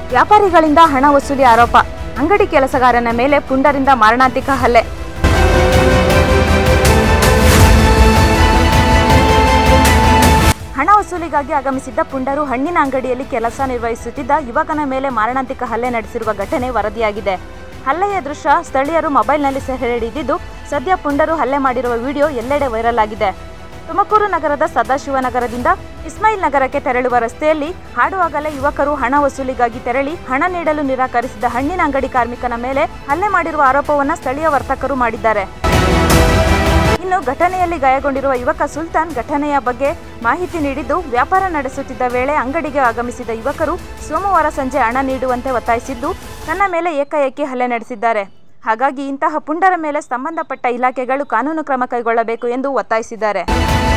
ವ್ಯಾಪಾರಿಗಳಿಂದ ಹಣ ವಸೂಲಿ ಆರೋಪ ಅಂಗಡಿ ಕೆಲಸಗಾರನ ಮೇಲೆ ಪುಂಡರಿಂದ ಮಾರಣಾಂತಿಕ ಹಲ್ಲೆ ಹಣ ವಸೂಲಿಗಾಗಿ ಆಗಮಿಸಿದ್ದ ಪುಂಡರು ಹಣ್ಣಿನ ಅಂಗಡಿಯಲ್ಲಿ ಕೆಲಸ ನಿರ್ವಹಿಸುತ್ತಿದ್ದ ಯುವಕನ ಮೇಲೆ ಮಾರಣಾಂತಿಕ ಹಲ್ಲೆ ನಡೆಸಿರುವ ಘಟನೆ ವರದಿಯಾಗಿದೆ ಹಲ್ಲೆಯ ದೃಶ್ಯ ಸ್ಥಳೀಯರು ಮೊಬೈಲ್ನಲ್ಲಿ ಸೆರೆ ಹಿಡಿದಿದ್ದು ಸದ್ಯ ಪುಂಡರು ಹಲ್ಲೆ ಮಾಡಿರುವ ವಿಡಿಯೋ ಎಲ್ಲೆಡೆ ವೈರಲ್ ಆಗಿದೆ ತುಮಕೂರು ನಗರದ ಸದಾಶಿವನಗರದಿಂದ ಇಸ್ಮಾಯಿಲ್ ನಗರಕ್ಕೆ ತೆರಳುವ ರಸ್ತೆಯಲ್ಲಿ ಹಾಡುವಾಗಲೇ ಯುವಕರು ಹಣ ವಸೂಲಿಗಾಗಿ ತೆರಳಿ ಹಣ ನೀಡಲು ನಿರಾಕರಿಸಿದ ಹಣ್ಣಿನ ಅಂಗಡಿ ಕಾರ್ಮಿಕನ ಮೇಲೆ ಹಲ್ಲೆ ಮಾಡಿರುವ ಆರೋಪವನ್ನು ಸ್ಥಳೀಯ ವರ್ತಕರು ಮಾಡಿದ್ದಾರೆ ಇನ್ನು ಘಟನೆಯಲ್ಲಿ ಗಾಯಗೊಂಡಿರುವ ಯುವಕ ಸುಲ್ತಾನ್ ಘಟನೆಯ ಬಗ್ಗೆ ಮಾಹಿತಿ ನೀಡಿದ್ದು ವ್ಯಾಪಾರ ನಡೆಸುತ್ತಿದ್ದ ವೇಳೆ ಅಂಗಡಿಗೆ ಆಗಮಿಸಿದ ಯುವಕರು ಸೋಮವಾರ ಸಂಜೆ ಹಣ ನೀಡುವಂತೆ ಒತ್ತಾಯಿಸಿದ್ದು ತನ್ನ ಮೇಲೆ ಏಕಾಏಕಿ ಹಲ್ಲೆ ನಡೆಸಿದ್ದಾರೆ ಹಾಗಾಗಿ ಇಂತಹ ಪುಂಡರ ಮೇಲೆ ಸಂಬಂಧಪಟ್ಟ ಇಲಾಖೆಗಳು ಕಾನೂನು ಕ್ರಮ ಕೈಗೊಳ್ಳಬೇಕು ಎಂದು ಒತ್ತಾಯಿಸಿದ್ದಾರೆ